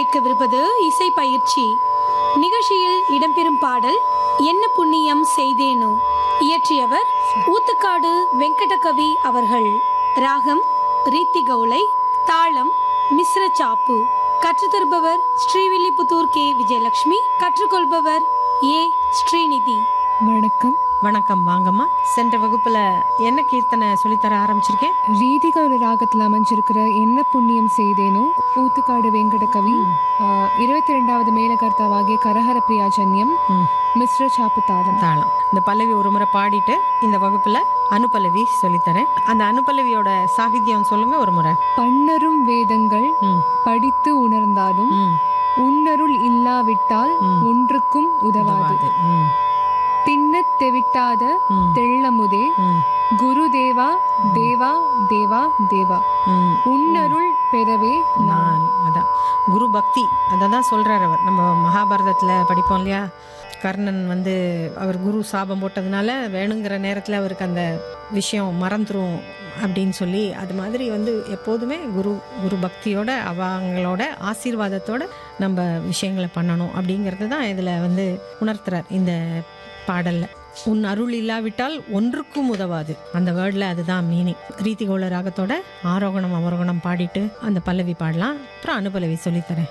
கேட்கவிருப்பது இசை பயிற்சி நிகழ்ச்சியில் இடம்பெறும் பாடல் என்ன புண்ணியம் செய்தேனோ இயற்றியவர் ஊத்துக்காடு வெங்கடகவி அவர்கள் ராகம் ரீத்தி கவுளை தாளம் மிஸ்ர சாப்பு கற்றுத்தருபவர் ஸ்ரீவில்லிபுத்தூர் கே விஜயலட்சுமி கற்றுக்கொள்பவர் ஏ ஸ்ரீநிதி வணக்கம் வணக்கம் வாங்கம்மா சென்ற வகுப்புல என்ன கீர்த்தனை சொல்லித்தர ஆரம்பிச்சிருக்கேன் ரீதிக ஒரு ராகத்தில் அமைஞ்சிருக்கிற என்ன புண்ணியம் செய்தேனோ ஊத்துக்காடு வெங்கட கவி இருபத்தி ரெண்டாவது மேலகர்த்தாவாகிய கரஹர பிரியாஜன்யம் ம். மிஸ்ர சாப்பு தாளம் தாளம் இந்த பல்லவி ஒரு முறை பாடிட்டு இந்த வகுப்புல அனுபல்லவி சொல்லித்தரேன் அந்த அனுபல்லவியோட சாகித்யம் சொல்லுங்க ஒரு முறை பன்னரும் வேதங்கள் ம், படித்து உணர்ந்தாலும் ம், உன்னருள் இல்லாவிட்டால் ம். ஒன்றுக்கும் உதவாது உதவாது. ம், திண்ணத் தெவிட்டாத ம், தெள்ளமுதே ம், குரு தேவா தேவா தேவா தேவா ம். உன்னருள் பெறவே நான் நான் அதான் குரு பக்தி அதை தான் சொல்றாரு அவர் நம்ம மகாபாரதத்துல படிப்போம் இல்லையா கர்ணன் வந்து அவர் குரு சாபம் போட்டதுனால வேணுங்கிற நேரத்தில் அவருக்கு அந்த விஷயம் மறந்துரும் அப்படின்னு சொல்லி அது மாதிரி வந்து எப்போதுமே குரு குரு பக்தியோட அவங்களோட ஆசீர்வாதத்தோட நம்ம விஷயங்களை பண்ணணும் அப்படிங்கிறது தான் இதில் வந்து உணர்த்துறார் இந்த பாடல்ல உன் அருள் இல்லாவிட்டால் ஒன்றுக்கும் உதவாது அந்த வேர்டில் அதுதான் மீனிங் ரீதிகோள ராகத்தோட ஆரோகணம் அவரோகணம் பாடிட்டு அந்த பல்லவி பாடலாம் அப்புறம் அனுபல்லவி சொல்லித்தரேன்